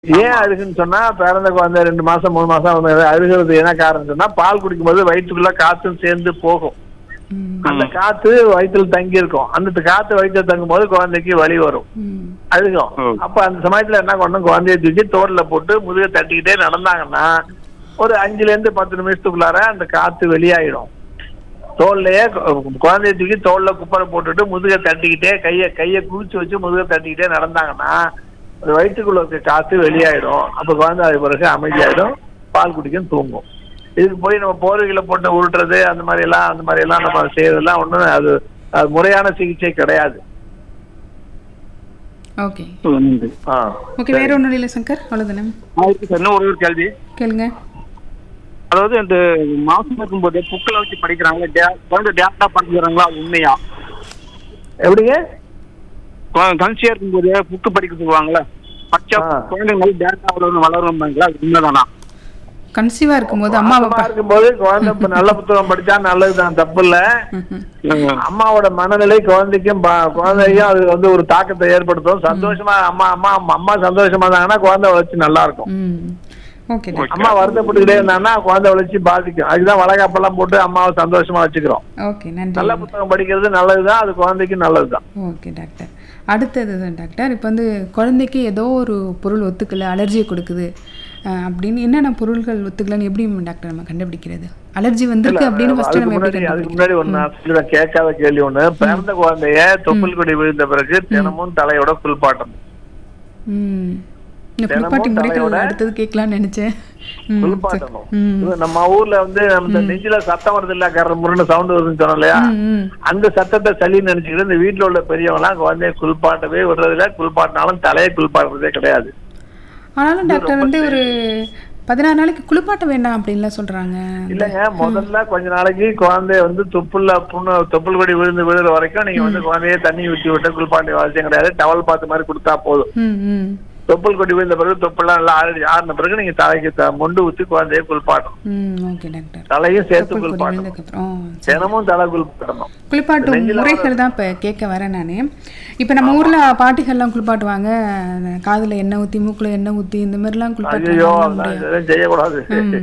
ஏன் அழுகுன்னு சொன்னா பிறந்த குழந்தை ரெண்டு மாசம் மூணு மாசம் வந்து அழுகிறது என்ன காரணம் சொன்னா பால் குடிக்கும்போது வயிற்றுக்குள்ள காத்தும் சேர்ந்து போகும் ம், அந்த காத்து வயிற்றுல தங்கி இருக்கும் அந்த காத்து வயிற்றுல தங்கும் போது குழந்தைக்கு வலி வரும் ம், அழுகும் ம். அப்ப அந்த சமயத்துல என்ன பண்ணணும் குழந்தைய தூக்கி தோல்ல போட்டு முதுக தட்டிக்கிட்டே நடந்தாங்கன்னா ஒரு அஞ்சுல இருந்து பத்து நிமிஷத்துக்குள்ளார அந்த காத்து வெளியாயிடும் தோல்லையே கு- குழந்தைய தூக்கி தோல்ல குப்பரை போட்டுட்டு முதுக தட்டிக்கிட்டே கைய கைய குவிச்சு வச்சு முதுக தட்டிக்கிட்டே நடந்தாங்கன்னா அந்த வயிற்றுக்குள்ள இருக்க காத்து வெளியாயிடும் அப்ப குழந்தை அது பிறகு அமைதியாயிடும் பால் குடிக்கும் தூங்கும் இதுக்கு போய் நம்ம போர்வைகளை போட்டு உருட்டுறது அந்த மாதிரி எல்லாம் அந்த மாதிரி எல்லாம் நம்ம செய்யறதெல்லாம் ஒண்ணும் அது அது முறையான சிகிச்சை கிடையாது ஓகே நன்றி ஆ ஓகே வேற ஒன்றும் இல்லை சங்கர் அவ்வளோதானே ஆ, இருக்கு சார் இன்னும் ஒரு ஒரு கேள்வி கேளுங்க அதாவது இந்த மாசம் இருக்கும்போது புக்கில் வச்சு படிக்கிறாங்க டே- குழந்தை டேரக்டா படிக்கிறாங்களா அது உண்மையா எப்படிங்க கன்சியா இருக்கும்போது புக்கு படிக்க சொல்லுவாங்கல்ல பச்சை ஆ. குழந்தை நல்லா டேரக்டா வளரும் வளரும்பாங்களா அது உண்மைதானா கன்சீவா இருக்கும்போது அம்மா மாசமா அப்பா இருக்கும்போது குழந்தை இப்ப நல்ல புத்தகம் படிச்சா நல்லதுதான் தப்பு இல்ல அம்மாவோட மனநிலை குழந்தைக்கும் ப- குழந்தைக்கும் அது வந்து ஒரு தாக்கத்தை ஏற்படுத்தும் சந்தோஷமா அம்மா அம்மா அம்மா- அம்மா சந்தோஷமா இருந்தாங்கன்னா குழந்தை வளர்ச்சி நல்லா இருக்கும் ம் ஓகே டாக்டர் அம்மா வருத்தப்பட்டுக்கிட்டே இருந்தாங்கன்னா குழந்தை வளர்ச்சி பாதிக்கும் அதுக்குதான் வளகாப்பெல்லாம் போட்டு அம்மாவை சந்தோஷமா வச்சுக்கிறோம் ஓகே நன்றி நல்ல புத்தகம் படிக்கிறது நல்லதுதான் அது குழந்தைக்கு நல்லதுதான் ஓகே டாக்டர் அடுத்தது தான் டாக்டர் இப்போ வந்து குழந்தைக்கு ஏதோ ஒரு பொருள் ஒத்துக்கல அலர்ஜியை கொடுக்குது அஹ், அப்படின்னு என்னென்ன பொருள்கள் ஒத்துக்கலன்னு எப்படி டாக்டர் நம்ம கண்டுபிடிக்கிறது அலர்ஜி வந்திருக்கு அப்படின்னு ஃபர்ஸ்ட் அதுக்கு நம்ம எப்படி முன்னாடி அதுக்கு கண்டுபிடிக்கிறது முன்னாடி ஒண்ணு நான் சொல்லுவேன் கேட்காத கேள்வி ஒண்ணு பிறந்த குழந்தைய தொப்புள் கொடி விழுந்த பிறகு தினமும் தலையோட குளிப்பாட்டணும் ம் இந்த தினமும் குளிப்பாட்டி முறைகள் தலையோட அடுத்தது கேட்கலாம்னு நினைச்சேன் ம், சரி. குளிப்பாட்டணும் ம் இது நம்ம ஊர்ல வந்து நம்ம நெஞ்சில சத்தம் வருது இல்ல கர முருன்னு சவுண்ட் வருதுன்னு சொன்னோம் இல்லையா ம், ம் அந்த சத்தத்தை சளி நினைச்சுக்கிட்டு இந்த வீட்டுல உள்ள பெரியவங்க எல்லாம் குழந்தைய குளிப்பாட்டவே விடுறதில்ல குளிப்பாட்டினாலும் தலையை குளிப்பாடுறதே கிடையாது ஆனாலும் டாக்டர் வந்து ஒரு பதினாறு நாளைக்கு குளிப்பாட்ட வேண்டாம் அப்படின்லாம் சொல்றாங்க இல்லைங்க முதல்ல கொஞ்ச நாளைக்கு குழந்தைய வந்து தொப்புள்ள புண்ணு தொப்புள் கொடி விழுந்து விழுற வரைக்கும் நீங்க வந்து குழந்தைய தண்ணி ஊற்றி விட்டு குளிப்பாட்டி அவசியம் கிடையாது டவல் பார்த்து மாதிரி கொடுத்தா போதும் ம் ம் தொப்புள் கொடி விழுந்த பிறகு தொப்புலாம் நல்லா ஆறி ஆறின பிறகு நீங்க தலைக்கு த- மொண்டு ஊத்தி குழந்தைய குளிப்பாட்டணும் ம் ஓகே டாக்டர் தலையும் சேர்த்து தொப்புள் கொடி குளிப்பாட்டணும் விழுந்ததுக்கப்புறம் தினமும் தலை குளிப்பாட்டணும் குளிப்பாட்டும் நெஞ்சில முறைகள் தான் இப்போ கேட்க வரேன் நான் இப்போ நம்ம ஊர்ல பாட்டிகள்லாம் குளிப்பாட்டுவாங்க காதுல எண்ணெய் ஊத்தி மூக்குல எண்ணெய் ஊத்தி இந்த மாதிரிலாம் ஐயோ குளிப்பாட்டுவாங்க அதெல்லாம் செய்யக்கூடாது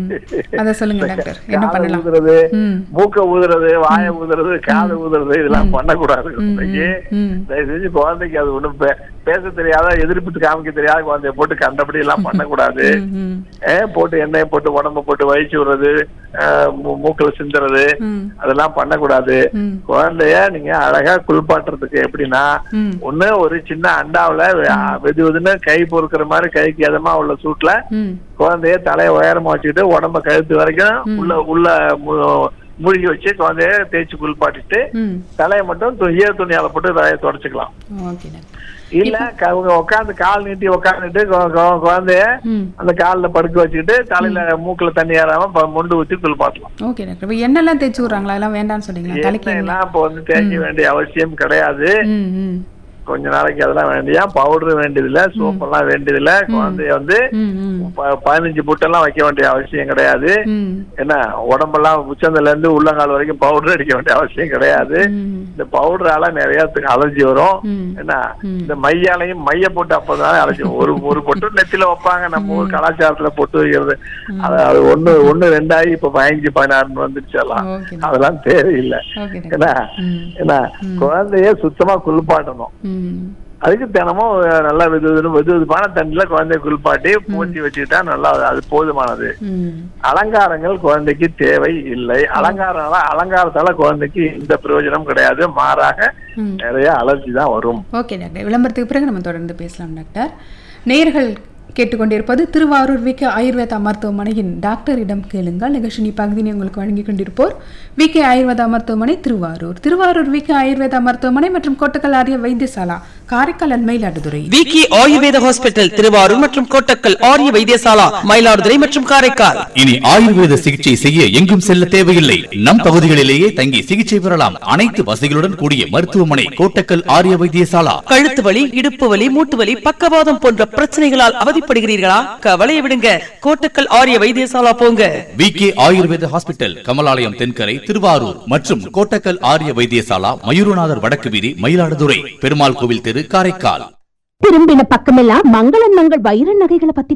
அதை சொல்லுங்க டாக்டர் என்ன காதை பண்ணலாம் ஊதுறது ம் மூக்க ஊதுறது வாயை ஊதுறது காதை ஊதுறது இதெல்லாம் பண்ணக்கூடாது குழந்தைக்கு ம் தயவு செஞ்சு குழந்தைக்கு அது ஒண்ணும் பே- பேச தெரியாத எதிர்ப்பு காமிக்க தெரியாத குழந்தைய போட்டு கண்டபடி எல்லாம் பண்ணக்கூடாது ம், ம் ஏ போட்டு எண்ணெயை போட்டு உடம்ப போட்டு வயிற்று விடுறது அஹ், மூ- மூக்குல சிந்துறது ம் அதெல்லாம் பண்ணக்கூடாது ம் குழந்தைய நீங்க அழகா குளிப்பாட்டுறதுக்கு எப்படின்னா ம் ஒண்ணு ஒரு சின்ன அண்டாவுல வெ- வெது வெதுன்னு கை பொறுக்கிற மாதிரி கைக்கு எதமா உள்ள சூட்ல ம் குழந்தைய தலையை உயரமா வச்சுக்கிட்டு உடம்ப கழுத்து வரைக்கும் உள்ள உள்ள மு- மூழ்கி வச்சு குழந்தைய தேய்ச்சி குளிப்பாட்டிட்டு ம் தலையை மட்டும் து- ஈர துணியால போட்டு தலையை தொடச்சுக்கலாம் ஓகே டாக்டர் இல்ல க- அவங்க உட்காந்து கால் நீட்டி உட்காந்துட்டு குழந்தைய ம் அந்த கால்ல படுக்க வச்சுக்கிட்டு தலையில மூக்குல தண்ணி ஏறாம ப- மொண்டு ஊத்தி குளிப்பாட்டலாம் ஓகே டாக்டர் இப்போ எண்ணெய்லாம் தேய்ச்சி விட்றாங்களா எல்லாம் வேண்டாம்னு சொல்றீங்களா தலைக்கு எண்ணெய் எண்ணெய்லாம் இப்ப வந்து தேய்க்க வேண்டிய அவசியம் கிடையாது ம் ம் கொஞ்ச நாளைக்கு அதெல்லாம் வேண்டியா பவுடர் வேண்டியதில்ல சோப் எல்லாம் வேண்டியதில்ல குழந்தைய வந்து ம் ம் ப- பதினஞ்சு புட்டெல்லாம் வைக்க வேண்டிய அவசியம் கிடையாது ம் என்ன உடம்பெல்லாம் உச்சந்தல இருந்து உள்ளங்கால் வரைக்கும் பவுடர் அடிக்க வேண்டிய அவசியம் கிடையாது ம் இந்த பவுடரால நிறைய அலர்ஜி வரும் ம் என்ன ம். இந்த மையாலையும் மைய போட்டு அப்பதான் அலர்ஜி வரும். ஒரு ஒரு பொட்டு நெத்தில வைப்பாங்க நம்ம ஊர் கலாச்சாரத்துல பொட்டு வைக்கிறது அது அது ஒண்ணு ஒண்ணு ரெண்டாயி இப்ப பதினஞ்சு பதினாறுன்னு வந்துருச்சு எல்லாம் ஓகே அதெல்லாம் தேவையில்லை ஓகே என்ன டாக்டர் ம் என்ன குழந்தைய சுத்தமா குளிப்பாட்டணும் ம் அதுக்கு தினமும் நல்லா வெது வெது வெது வெதுப்பான தண்ணியில குழந்தைய குளிப்பாட்டி பூச்சி வச்சுக்கிட்டா நல்லா அது போதுமானது ம் அலங்காரங்கள் குழந்தைக்கு தேவை இல்லை அலங்காரம் அலங்காரத்தால குழந்தைக்கு எந்த பிரயோஜனம் கிடையாது மாறாக ம் நிறைய அலர்ஜி தான் வரும் ஓகே டாக்டர் விளம்பரத்துக்கு பிறகு நம்ம தொடர்ந்து பேசலாம் டாக்டர் நேயர்கள் கேட்டுக்கொண்டிருப்பது திருவாரூர் விகே ஆயுர்வேதா மருத்துவமனையின் டாக்டரிடம் கேளுங்கள் நிகழ்ச்சி பகுதியை உங்களுக்கு வழங்கிக் கொண்டிருப்போர் விகே ஆயுர்வேதா மருத்துவமனை திருவாரூர் திருவாரூர் விகே ஆயுர்வேதா மருத்துவமனை மற்றும் கோட்டக்கல் ஆரிய வைத்தியசாலா காரைக்கால் and மயிலாடுதுறை விக்கி ஆயுர்வேத ஹாஸ்பிட்டல் திருவாரூர் மற்றும் கோட்டக்கல் ஆரிய வைத்தியசாலா மயிலாடுதுறை மற்றும் காரைக்கால் இனி ஆயுர்வேத சிகிச்சை செய்ய எங்கும் செல்ல தேவையில்லை நம் பகுதிகளிலேயே தங்கி சிகிச்சை பெறலாம் அனைத்து வசதிகளுடன் கூடிய மருத்துவமனை கோட்டக்கல் ஆரிய வைத்தியசாலா கழுத்து வலி இடுப்பு வலி மூட்டு வலி பக்கவாதம் போன்ற பிரச்சனைகளால் அவதிப்படுகிறீர்களா கவலையை விடுங்க கோட்டக்கல் ஆரிய வைத்தியசாலா போங்க V K Ayurveda hospital Kamalalayam Thenkarai Thiruvarur மற்றும் கோட்டக்கல் ஆரிய வைத்தியசாலா மயூரநாதர் வடக்கு வீதி மயிலாடுதுறை பெருமாள் கோவில் தெரு காரைக்கால் திரும்பின பக்கமெல்லாம் மங்களன் மங்கள் வைர நகைகளை பத்தி